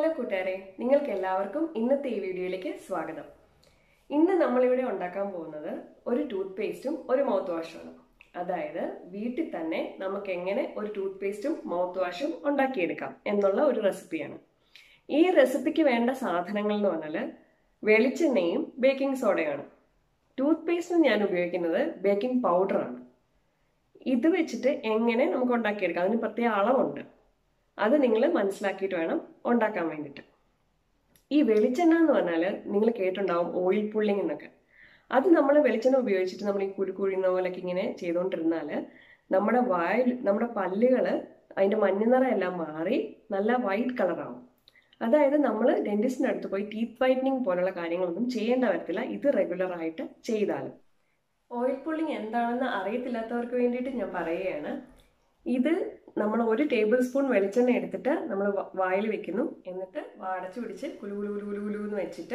കൂട്ടുകാരെ നിങ്ങൾക്ക് എല്ലാവർക്കും ഇന്നത്തെ ഈ വീഡിയോയിലേക്ക് സ്വാഗതം ഇന്ന് നമ്മളിവിടെ ഉണ്ടാക്കാൻ പോകുന്നത് ഒരു ടൂത്ത് പേസ്റ്റും ഒരു മൗത്ത് വാഷുമാണ് അതായത് വീട്ടിൽ തന്നെ നമുക്ക് എങ്ങനെ ഒരു ടൂത്ത് പേസ്റ്റും മൗത്ത് വാഷും ഉണ്ടാക്കിയെടുക്കാം എന്നുള്ള ഒരു റെസിപ്പിയാണ് ഈ റെസിപ്പിക്ക് വേണ്ട സാധനങ്ങൾ എന്ന് പറഞ്ഞാൽ വെളിച്ചെണ്ണയും ബേക്കിംഗ് സോഡയാണ് ടൂത്ത് പേസ്റ്റിന് ഞാൻ ഉപയോഗിക്കുന്നത് ബേക്കിംഗ് പൗഡറാണ് ഇത് വെച്ചിട്ട് എങ്ങനെ നമുക്ക് ഉണ്ടാക്കിയെടുക്കാം അതിന് പ്രത്യേക അളവുണ്ട് അത് നിങ്ങൾ മനസ്സിലാക്കിയിട്ട് വേണം ഉണ്ടാക്കാൻ വേണ്ടിയിട്ട് ഈ വെളിച്ചെണ്ണ എന്ന് പറഞ്ഞാൽ നിങ്ങൾ കേട്ടിട്ടുണ്ടാവും ഓയിൽ പുള്ളിങ് എന്നൊക്കെ അത് നമ്മൾ വെളിച്ചെണ്ണ ഉപയോഗിച്ചിട്ട് നമ്മൾ ഈ കുരുക്കുഴിയുന്ന പോലൊക്കെ ഇങ്ങനെ ചെയ്തുകൊണ്ടിരുന്നാൽ നമ്മുടെ വായിൽ നമ്മുടെ പല്ലുകൾ അതിൻ്റെ മഞ്ഞനിറം എല്ലാം മാറി നല്ല വൈറ്റ് കളറാവും അതായത് നമ്മൾ ഡെന്റിസ്റ്റിൻ്റെ അടുത്ത് പോയി ടീത്ത് വൈറ്റനിങ് പോലുള്ള കാര്യങ്ങളൊന്നും ചെയ്യേണ്ട വരത്തില്ല ഇത് റെഗുലർ ആയിട്ട് ചെയ്താലും ഓയിൽ പുള്ളിങ് എന്താണെന്ന് അറിയത്തില്ലാത്തവർക്ക് വേണ്ടിയിട്ട് ഞാൻ പറയുകയാണ് ഇത് നമ്മൾ ഒരു ടേബിൾ സ്പൂൺ വെളിച്ചെണ്ണ എടുത്തിട്ട് നമ്മൾ വായിൽ വെക്കുന്നു എന്നിട്ട് അടച്ചു പിടിച്ച് കുലു കുലു കുലു കുലു കുലു എന്ന് വെച്ചിട്ട്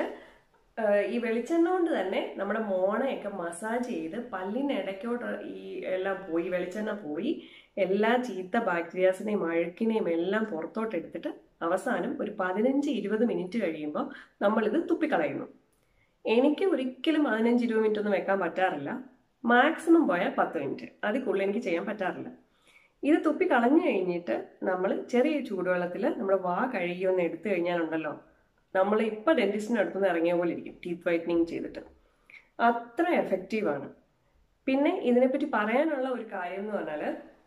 ഈ വെളിച്ചെണ്ണ കൊണ്ട് തന്നെ നമ്മുടെ മോണയൊക്കെ മസാജ് ചെയ്ത് പല്ലിന് ഇടയ്ക്കോട്ട് ഈ എല്ലാം പോയി വെളിച്ചെണ്ണ പോയി എല്ലാ ചീത്ത ബാക്ടീരിയാസിനെയും അഴുക്കിനെയും എല്ലാം പുറത്തോട്ട് എടുത്തിട്ട് അവസാനം ഒരു പതിനഞ്ച് ഇരുപത് മിനിറ്റ് കഴിയുമ്പോൾ നമ്മളിത് തുപ്പിക്കളയുന്നു എനിക്ക് ഒരിക്കലും പതിനഞ്ച് ഇരുപത് മിനിറ്റ് ഒന്നും വെക്കാൻ പറ്റാറില്ല മാക്സിമം പോയാൽ പത്ത് മിനിറ്റ് അതിൽ കൂടുതൽ എനിക്ക് ചെയ്യാൻ പറ്റാറില്ല ഇത് തുപ്പി കളഞ്ഞു കഴിഞ്ഞിട്ട് നമ്മൾ ചെറിയ ചൂടുവെള്ളത്തിൽ നമ്മൾ വാ കഴുകി ഒന്ന് എടുത്തു കഴിഞ്ഞാലുണ്ടല്ലോ നമ്മൾ ഇപ്പം ഡെന്റിസ്റ്റിന് അടുത്തുനിന്ന് ഇറങ്ങിയ പോലെ ഇരിക്കും ടീത്ത് വൈറ്റനിങ് ചെയ്തിട്ട് അത്ര എഫക്റ്റീവാണ് പിന്നെ ഇതിനെപ്പറ്റി പറയാനുള്ള ഒരു കാര്യം എന്ന് പറഞ്ഞാൽ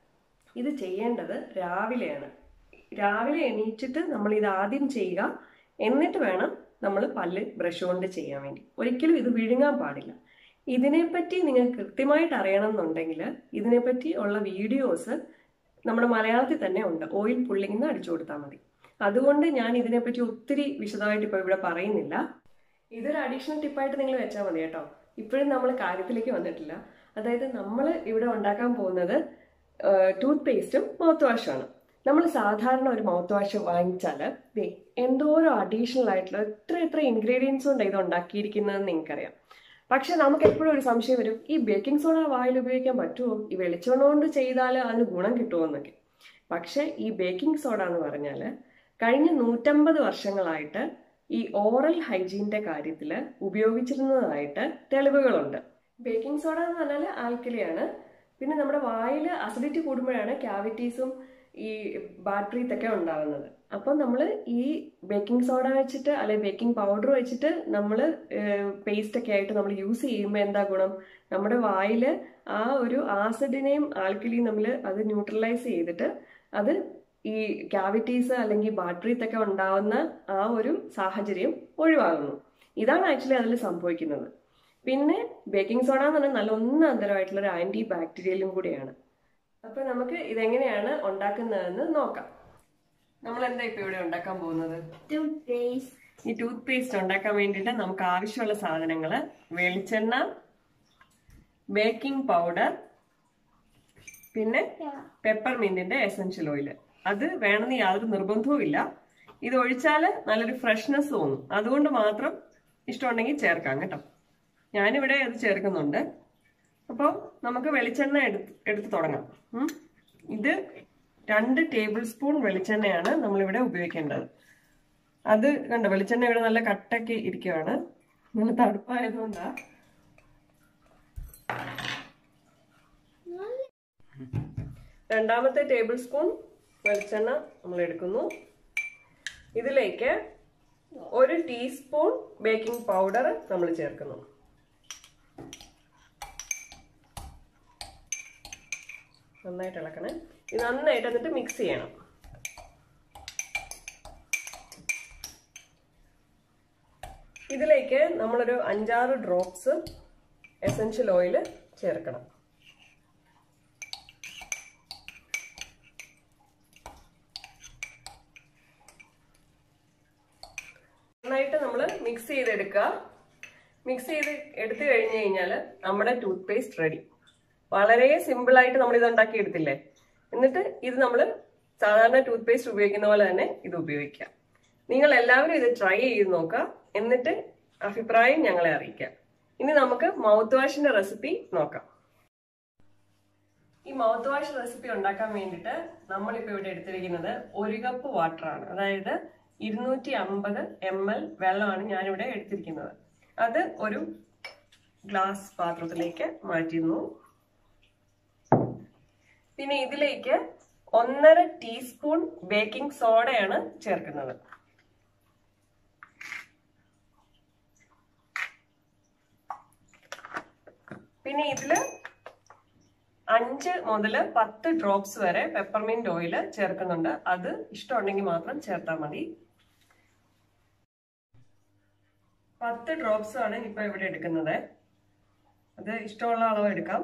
ഇത് ചെയ്യേണ്ടത് രാവിലെയാണ് രാവിലെ എണീറ്റിട്ട് നമ്മൾ ഇത് ആദ്യം ചെയ്യുക എന്നിട്ട് വേണം നമ്മൾ പല്ല് ബ്രഷ് കൊണ്ട് ചെയ്യാൻ വേണ്ടി ഒരിക്കലും ഇത് വിഴുങ്ങാൻ പാടില്ല ഇതിനെപ്പറ്റി നിങ്ങൾക്ക് കൃത്യമായിട്ട് അറിയണം എന്നുണ്ടെങ്കിൽ ഇതിനെപ്പറ്റി ഉള്ള വീഡിയോസ് നമ്മുടെ മലയാളത്തിൽ തന്നെ ഉണ്ട് ഓയിൽ പുള്ളിങ് അടിച്ചു കൊടുത്താൽ മതി അതുകൊണ്ട് ഞാൻ ഇതിനെപ്പറ്റി ഒത്തിരി വിശദമായിട്ട് ഇപ്പോൾ ഇവിടെ പറയുന്നില്ല ഇതൊരു അഡീഷണൽ ടിപ്പായിട്ട് നിങ്ങൾ വെച്ചാൽ മതി കേട്ടോ ഇപ്പോഴും നമ്മൾ കാര്യത്തിലേക്ക് വന്നിട്ടില്ല അതായത് നമ്മൾ ഇവിടെ ഉണ്ടാക്കാൻ പോകുന്നത് ടൂത്ത് പേസ്റ്റും മൗത്ത് വാഷുമാണ് നമ്മൾ സാധാരണ ഒരു മൗത്ത് വാഷ് വാങ്ങിച്ചാൽ ദേ എന്തോരോ അഡീഷണൽ ആയിട്ടുള്ള എത്ര എത്ര ഇൻഗ്രീഡിയൻസ് കൊണ്ട് ഇത് ഉണ്ടാക്കിയിരിക്കുന്നതെന്ന് നിങ്ങൾക്കറിയാം പക്ഷെ നമുക്ക് എപ്പോഴും ഒരു സംശയം വരും ഈ ബേക്കിംഗ് സോഡ വായിൽ ഉപയോഗിക്കാൻ പറ്റുമോ ഈ വെളിച്ചെണ്ണ കൊണ്ട് ചെയ്താൽ അതിന് ഗുണം കിട്ടുമോ എന്നൊക്കെ പക്ഷെ ഈ ബേക്കിംഗ് സോഡ എന്ന് പറഞ്ഞാൽ കഴിഞ്ഞ നൂറ്റമ്പത് വർഷങ്ങളായിട്ട് ഈ ഓറൽ ഹൈജീൻ്റെ കാര്യത്തിൽ ഉപയോഗിച്ചിരുന്നതായിട്ട് തെളിവുകളുണ്ട് ബേക്കിംഗ് സോഡ എന്ന് പറഞ്ഞാൽ ആൽക്കലിയാണ് പിന്നെ നമ്മുടെ വായിൽ അസിഡിറ്റി കൂടുമ്പോഴാണ് ക്യാവിറ്റീസും ഈ ബാഡ് ബ്രീത്തൊക്കെ ഉണ്ടാവുന്നത് അപ്പം നമ്മൾ ഈ ബേക്കിംഗ് സോഡ വെച്ചിട്ട് അല്ലെങ്കിൽ ബേക്കിംഗ് പൗഡർ വെച്ചിട്ട് നമ്മൾ പേസ്റ്റ് ഒക്കെ ആയിട്ട് നമ്മൾ യൂസ് ചെയ്യുമ്പോൾ എന്താ ഗുണം നമ്മുടെ വായിൽ ആ ഒരു ആസിഡിനെയും ആൽക്കലിയും നമ്മൾ അത് ന്യൂട്രലൈസ് ചെയ്തിട്ട് അത് ഈ ക്യാവിറ്റീസ് അല്ലെങ്കിൽ ബാഡ് ബ്രീത്ത് ഒക്കെ ഉണ്ടാവുന്ന ആ ഒരു സാഹചര്യം ഒഴിവാകുന്നു ഇതാണ് ആക്ച്വലി അതിൽ സംഭവിക്കുന്നത് പിന്നെ ബേക്കിംഗ് സോഡ എന്ന് പറഞ്ഞാൽ നല്ല ഒന്നന്തരമായിട്ടുള്ള ഒരു ആന്റി ബാക്ടീരിയലും കൂടിയാണ് അപ്പൊ നമുക്ക് ഇതെങ്ങനെയാണ് ഉണ്ടാക്കുന്നതെന്ന് നോക്കാം നമ്മൾ എന്താ ഇപ്പൊ ഇവിടെ ഉണ്ടാക്കാൻ പോകുന്നത് ഈ ടൂത്ത് പേസ്റ്റ് ഉണ്ടാക്കാൻ വേണ്ടിയിട്ട് നമുക്ക് ആവശ്യമുള്ള സാധനങ്ങൾ വെളിച്ചെണ്ണ ബേക്കിംഗ് പൗഡർ പിന്നെ പെപ്പർ മിന്റിന്റെ എസെൻഷ്യൽ ഓയിൽ അത് വേണമെന്ന് യാതൊരു നിർബന്ധവും ഇല്ല ഇത് ഒഴിച്ചാൽ നല്ലൊരു ഫ്രഷ്നെസ് തോന്നും അതുകൊണ്ട് മാത്രം ഇഷ്ടമുണ്ടെങ്കിൽ ചേർക്കാം കേട്ടോ ഞാനിവിടെ അത് ചേർക്കുന്നുണ്ട് അപ്പോൾ നമുക്ക് വെളിച്ചെണ്ണ എടുത്ത് എടുത്ത് തുടങ്ങാം ഇത് രണ്ട് ടേബിൾ സ്പൂൺ വെളിച്ചെണ്ണയാണ് നമ്മളിവിടെ ഉപയോഗിക്കേണ്ടത് അത് കണ്ടോ വെളിച്ചെണ്ണ ഇവിടെ നല്ല കട്ടൊക്കെ ഇരിക്കുകയാണ് നല്ല തണുപ്പായതുകൊണ്ടാ രണ്ടാമത്തെ ടേബിൾ സ്പൂൺ വെളിച്ചെണ്ണ നമ്മൾ എടുക്കുന്നു ഇതിലേക്ക് ഒരു ടീസ്പൂൺ ബേക്കിംഗ് പൗഡർ നമ്മൾ ചേർക്കുന്നു നന്നായിട്ട് ഇളക്കണേ ഇത് നന്നായിട്ട് എന്നിട്ട് മിക്സ് ചെയ്യണം ഇതിലേക്ക് നമ്മളൊരു അഞ്ചാറ് ഡ്രോപ്സ് എസെൻഷ്യൽ ഓയിൽ ചേർക്കണം നന്നായിട്ട് നമ്മൾ മിക്സ് ചെയ്തെടുക്കുക മിക്സ് ചെയ്ത് എടുത്തു കഴിഞ്ഞു കഴിഞ്ഞാൽ നമ്മുടെ ടൂത്ത് പേസ്റ്റ് റെഡി വളരെ സിമ്പിൾ ആയിട്ട് നമ്മൾ ഇത് ഉണ്ടാക്കി എടുത്തില്ലേ എന്നിട്ട് ഇത് നമ്മൾ സാധാരണ ടൂത്ത് പേസ്റ്റ് ഉപയോഗിക്കുന്ന പോലെ തന്നെ ഇത് ഉപയോഗിക്കാം നിങ്ങൾ എല്ലാവരും ഇത് ട്രൈ ചെയ്ത് നോക്കുക എന്നിട്ട് അഭിപ്രായം ഞങ്ങളെ അറിയിക്കാം ഇനി നമുക്ക് മൗത്ത് വാഷിന്റെ റെസിപ്പി നോക്കാം ഈ മൗത്ത് വാഷ് റെസിപ്പി ഉണ്ടാക്കാൻ വേണ്ടിയിട്ട് നമ്മളിപ്പോൾ ഇവിടെ എടുത്തിരിക്കുന്നത് ഒരു കപ്പ് വാട്ടർ ആണ് അതായത് ഇരുന്നൂറ്റി അമ്പത് എം എൽ വെള്ളമാണ് ഞാനിവിടെ എടുത്തിരിക്കുന്നത് അത് ഒരു ഗ്ലാസ് പാത്രത്തിലേക്ക് മാറ്റുന്നു പിന്നെ ഇതിലേക്ക് ഒന്നര ടീസ്പൂൺ ബേക്കിംഗ് സോഡയാണ് ചേർക്കുന്നത് പിന്നെ ഇതില് അഞ്ച് മുതൽ പത്ത് ഡ്രോപ്സ് വരെ പെപ്പർമിന്റ് ഓയിൽ ചേർക്കുന്നുണ്ട് അത് ഇഷ്ടമുണ്ടെങ്കിൽ മാത്രം ചേർത്താൽ മതി പത്ത് ഡ്രോപ്സ് ആണ് ഇപ്പൊ ഇവിടെ എടുക്കുന്നത് അത് ഇഷ്ടമുള്ള അളവ് എടുക്കാം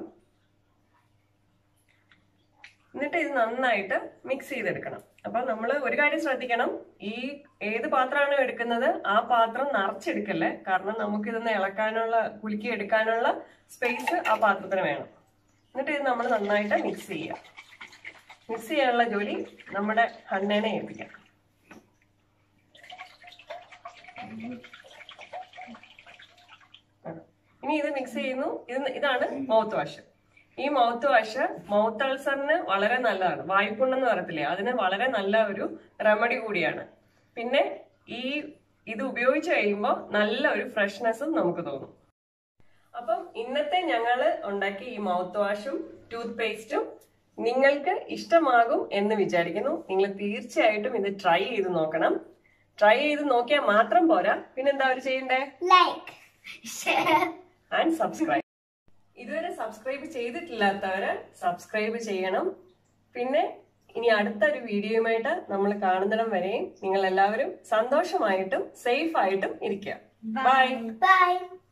എന്നിട്ട് ഇത് നന്നായിട്ട് മിക്സ് ചെയ്തെടുക്കണം അപ്പൊ നമ്മൾ ഒരു കാര്യം ശ്രദ്ധിക്കണം ഈ ഏത് പാത്രമാണോ എടുക്കുന്നത് ആ പാത്രം നിറച്ചെടുക്കല്ലേ കാരണം നമുക്ക് ഇതൊന്ന് ഇളക്കാനുള്ള കുലുക്കി എടുക്കാനുള്ള സ്പേസ് ആ പാത്രത്തിന് വേണം എന്നിട്ട് ഇത് നമ്മൾ നന്നായിട്ട് മിക്സ് ചെയ്യുക മിക്സ് ചെയ്യാനുള്ള ജോലി നമ്മുടെ ഹണ്ണേനെ ഏൽപ്പിക്കാം ഇനി ഇത് മിക്സ് ചെയ്യുന്നു ഇത് ഇതാണ് മൗത്ത് വാഷ് ഈ മൗത്ത് വാഷ് മൗത്ത് അൾസറിന് വളരെ നല്ലതാണ് വായ്പുണ്ണെന്ന് പറയത്തില്ലേ അതിന് വളരെ നല്ല ഒരു റെമഡി കൂടിയാണ് പിന്നെ ഈ ഇത് ഉപയോഗിച്ച് കഴിയുമ്പോൾ നല്ല ഒരു ഫ്രഷ്നെസ്സും നമുക്ക് തോന്നും അപ്പം ഇന്നത്തെ ഞങ്ങള് ഉണ്ടാക്കിയ ഈ മൗത്ത് വാഷും ടൂത്ത് പേസ്റ്റും നിങ്ങൾക്ക് ഇഷ്ടമാകും എന്ന് വിചാരിക്കുന്നു നിങ്ങൾ തീർച്ചയായിട്ടും ഇത് ട്രൈ ചെയ്ത് നോക്കണം ട്രൈ ചെയ്ത് നോക്കിയാൽ മാത്രം പോരാ പിന്നെന്താ അവർ ചെയ്യണ്ടേ like, share, ആൻഡ് സബ്സ്ക്രൈബ് ഇതുവരെ സബ്സ്ക്രൈബ് ചെയ്തിട്ടില്ലാത്തവര് സബ്സ്ക്രൈബ് ചെയ്യണം പിന്നെ ഇനി അടുത്തൊരു വീഡിയോയുമായിട്ട് നമ്മൾ കാണുന്നിടം വരെയും നിങ്ങൾ എല്ലാവരും സന്തോഷമായിട്ടും സേഫ് ആയിട്ടും ഇരിക്കുക ബൈ bye.